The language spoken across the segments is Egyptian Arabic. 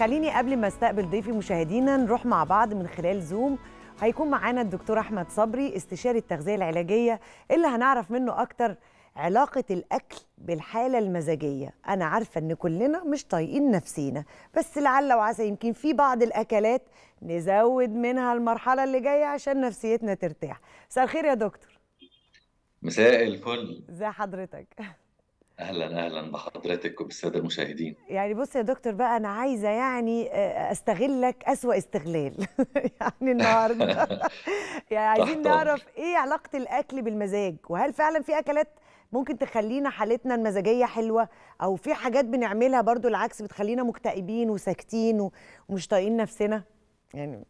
خليني قبل ما استقبل ضيفي مشاهدينا نروح مع بعض من خلال زوم هيكون معانا الدكتور احمد صبري استشاري التغذيه العلاجيه اللي هنعرف منه اكتر علاقه الاكل بالحاله المزاجيه انا عارفه ان كلنا مش طايقين نفسينا بس لعل وعسى يمكن في بعض الاكلات نزود منها المرحله اللي جايه عشان نفسيتنا ترتاح مساء الخير يا دكتور مساء الفل ازي حضرتك اهلا اهلا بحضرتك وبالساده المشاهدين يعني بص يا دكتور بقى انا عايزه يعني استغلك اسوا استغلال يعني النهارده يعني عايزين تحت نعرف امرك ايه علاقه الاكل بالمزاج وهل فعلا في اكلات ممكن تخلينا حالتنا المزاجيه حلوه او في حاجات بنعملها برضو العكس بتخلينا مكتئبين وساكتين و- ومش طايقين نفسنا يعني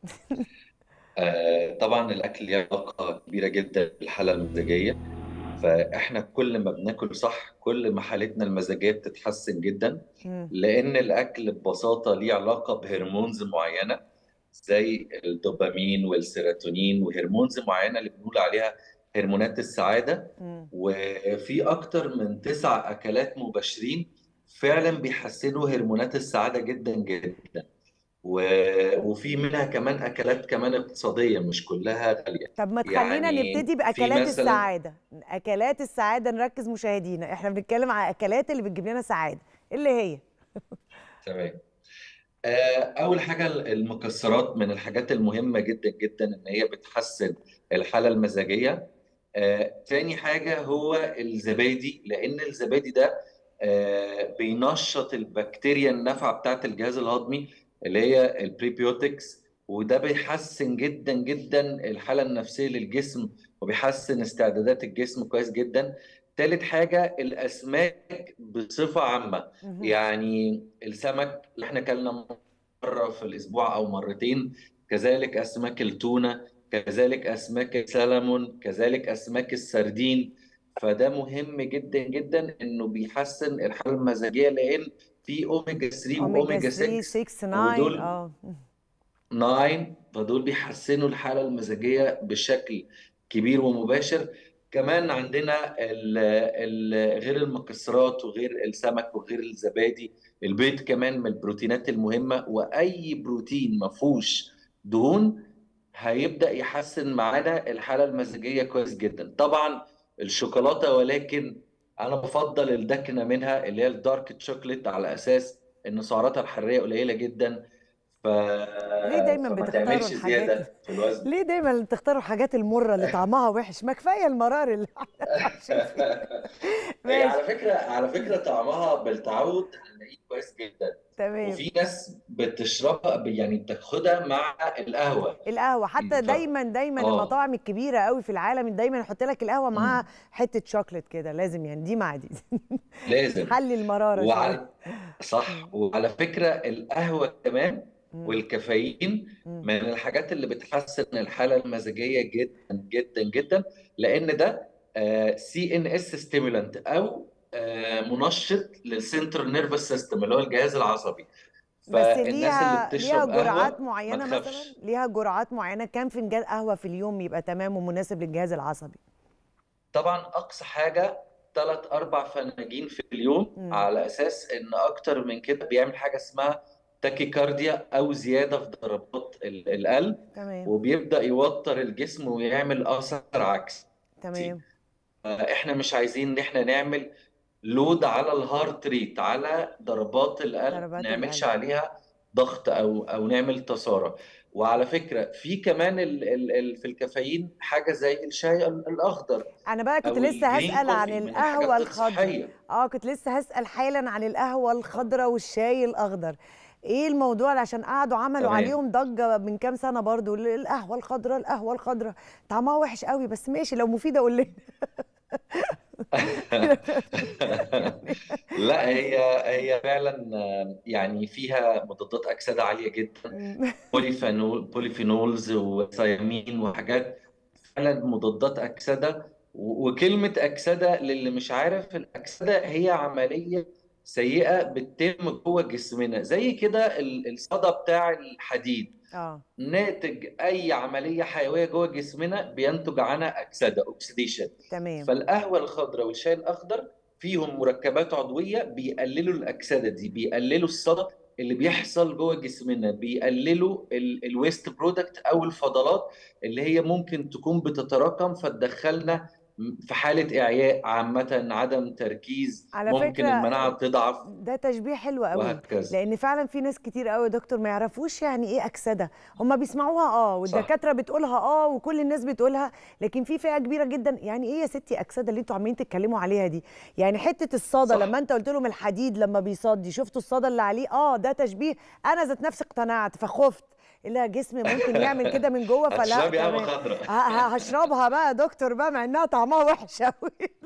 آه طبعا الاكل ليه علاقه كبيره جدا بالحاله المزاجيه فاحنا كل ما بناكل صح كل ما حالتنا المزاجيه بتتحسن جدا مم. لان الاكل ببساطه ليه علاقه بهرمونز معينه زي الدوبامين والسيروتونين وهرمونز معينه اللي بنقول عليها هرمونات السعاده مم. وفي اكتر من تسع اكلات مباشرين فعلا بيحسنوا هرمونات السعاده جدا جدا و- وفي منها كمان اكلات كمان اقتصاديه مش كلها غاليه طب ما تخلينا يعني نبتدي في باكلات مثلا السعاده اكلات السعاده نركز مشاهدينا احنا بنتكلم على اكلات اللي بتجيب لنا سعاده إيه اللي هي تمام آه، اول حاجه المكسرات من الحاجات المهمه جدا جدا ان هي بتحسن الحاله المزاجيه آه، تاني حاجه هو الزبادي لان الزبادي ده آه، بينشط البكتيريا النافعه بتاعه الجهاز الهضمي اللي هي البريبيوتكس وده بيحسن جدا جدا الحاله النفسيه للجسم وبيحسن استعدادات الجسم كويس جدا تالت حاجه الاسماك بصفه عامه مهم. يعني السمك اللي احنا اكلنا مره في الاسبوع او مرتين كذلك اسماك التونه كذلك اسماك السلمون كذلك اسماك السردين فده مهم جدا جدا انه بيحسن الحاله المزاجيه لان في اوميجا 3 اوميجا واوميجا 3 6 6 9 ودول اه 9 فدول بيحسنوا الحالة المزاجية بشكل كبير ومباشر كمان عندنا ال ال غير المكسرات وغير السمك وغير الزبادي البيض كمان من البروتينات المهمة وأي بروتين ما فيهوش دهون هيبدأ يحسن معانا الحالة المزاجية كويس جدا طبعا الشوكولاتة ولكن أنا بفضل الدكنة منها اللي هي الدارك تشوكلت على أساس إن سعراتها الحرارية قليلة جدا ف... ليه دايما فما بتختاروا تعملش الحاجات زيادة في الوزن ليه دايما بتختاروا الحاجات المره اللي طعمها وحش ما كفايه المرار اللي احنا عايشين فيه هي ماشي على فكرة على فكرة طعمها بالتعود هنلاقيه كويس جدا تمام وفي ناس بتشربها ب- يعني بتاخدها مع القهوة القهوه حتى ف... دايما دايما اه المطاعم الكبيره قوي في العالم دايما يحط لك القهوه معاها مم. حته شوكليت كده لازم يعني دي مع دي لازم حل المراره شويه وعلى صح مم. وعلى فكرة القهوة كمان مم. والكافيين مم. من الحاجات اللي بتحسن الحالة المزاجية جدا جدا جدا لأن ده سي ان اس ستيمولانت أو آه، منشط للسنترال نيرفس سيستم اللي هو الجهاز العصبي بس فالناس اللي ليها ليها بتشرب جرعات قهوة ما معينه مثلا تخافش ليها جرعات معينه كام فنجان قهوه في اليوم يبقى تمام ومناسب للجهاز العصبي طبعا أقصى حاجة ثلاث أربع فناجين في اليوم مم. على أساس إن أكتر من كده بيعمل حاجة اسمها تاكيكارديا أو زيادة في ضربات ال- القلب تمام وبيبدأ يوتر الجسم ويعمل أثر عكسي تمام احنا مش عايزين ان احنا نعمل لود على الهارت ريت على ضربات القلب ضربات نعملش القلب عليها ضغط او او نعمل تسارع وعلى فكرة في كمان ال ال ال في الكافيين حاجة زي الشاي ال- الأخضر انا بقى كنت أو لسه الجرين هسأل عن كوفي من القهوة الحاجات الخضراء الصحية اه كنت لسه هسأل حالا عن القهوة الخضراء والشاي الأخضر ايه الموضوع عشان قعدوا عملوا تمام عليهم ضجة من كام سنة برضو ال- القهوة الخضراء القهوة الخضراء طعمها وحش قوي بس ماشي لو مفيدة قول لنا لا هي هي فعلا آه، يعني فيها مضادات أكسدة عالية جدا بوليفينول بوليفينولز وثيامين وحاجات فعلا مضادات أكسدة و- وكلمة أكسدة للي مش عارف الأكسدة هي عملية سيئة بتتم جوه جسمنا زي كده ال- الصدى بتاع الحديد اه ناتج أي عملية حيوية جوه جسمنا بينتج عنها أكسدة أكسيديشن تمام فالقهوة الخضراء والشاي الأخضر فيهم مركبات عضوية بيقللوا الأكسدة دي بيقللوا الصدى اللي بيحصل جوه جسمنا بيقللوا الويست برودكت او الفضلات اللي هي ممكن تكون بتتراكم فتدخلنا في حالة إعياء عامة عدم تركيز على ممكن فكرة المناعة تضعف ده تشبيه حلو قوي وهكذا لان فعلا في ناس كتير قوي يا دكتور ما يعرفوش يعني ايه اكسده هم بيسمعوها اه والدكاتره بتقولها اه وكل الناس بتقولها لكن في فئه كبيره جدا يعني ايه يا ستي اكسده اللي انتوا عمالين تتكلموا عليها دي يعني حته الصدى صح لما انت قلت لهم الحديد لما بيصدي شفتوا الصدى اللي عليه اه ده تشبيه انا ذات نفسي اقتنعت فخفت لا جسمي ممكن يعمل كده من جوه فلا هتشربي قهوة تمام خضراء ه- ه- هشربها بقى يا دكتور بقى مع انها طعمها وحش قوي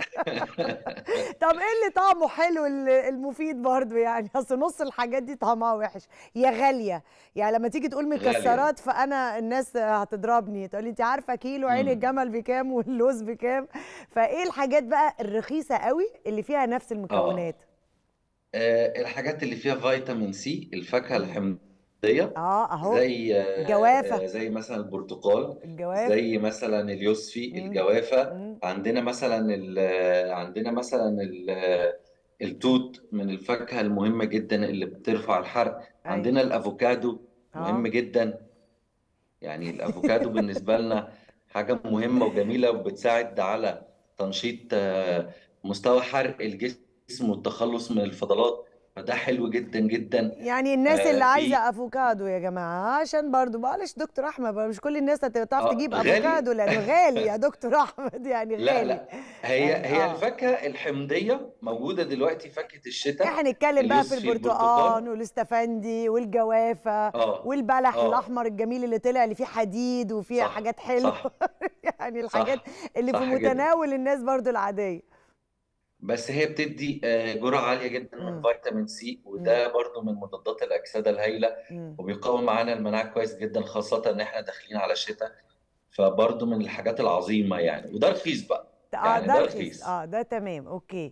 طب ايه اللي طعمه حلو ال- المفيد برضو يعني اصل نص الحاجات دي طعمها وحش يا غاليه يعني لما تيجي تقول غالية مكسرات فانا الناس هتضربني تقول لي انت عارفه كيلو عين مم. الجمل بكام واللوز بكام فايه الحاجات بقى الرخيصه قوي اللي فيها نفس اه المكونات آه، الحاجات اللي فيها فيتامين سي الفاكهة مم. الحمضية اه اهو زي آه، الجوافه آه، زي مثلا البرتقال الجوافه زي مثلا اليوسفي مم. الجوافة مم. عندنا مثلا ال- آه، عندنا مثلا ال- آه، التوت من الفاكهة المهمة جدا اللي بترفع الحرق ايوه عندنا الافوكادو مهم اه جدا يعني الافوكادو بالنسبة لنا حاجة مهمة وجميلة وبتساعد على تنشيط آه، مستوى حرق الجسم والتخلص من الفضلات فده حلو جدا جدا يعني الناس اللي آه، عايزه في افوكادو يا جماعه عشان برضو معلش دكتور احمد بقى مش كل الناس هتعرف اه تجيب غالي افوكادو لانه غالي يا دكتور احمد يعني لا غالي لا هي يعني هي اه الفاكهة الحمضية موجودة دلوقتي فاكهة الشتاء احنا نتكلم بقى في اليوسفي البرتقال البرتقال والاستفندي والجوافه اه والبلح اه الاحمر الجميل اللي طلع اللي فيه حديد وفيه صح حاجات حلوه صح يعني الحاجات صح اللي في صح جدا متناول الناس برضو العاديه بس هي بتدي آه، جرعة عالية جدا من امم فيتامين سي امم وده برضو من مضادات الأكسدة الهائلة امم وبيقاوم معانا المناعة كويس جدا خاصة إن إحنا داخلين على الشتاء فبرضو من الحاجات العظيمة يعني وده رخيص بقى اه يعني ده ده رخيص رخيص اه ده تمام اوكي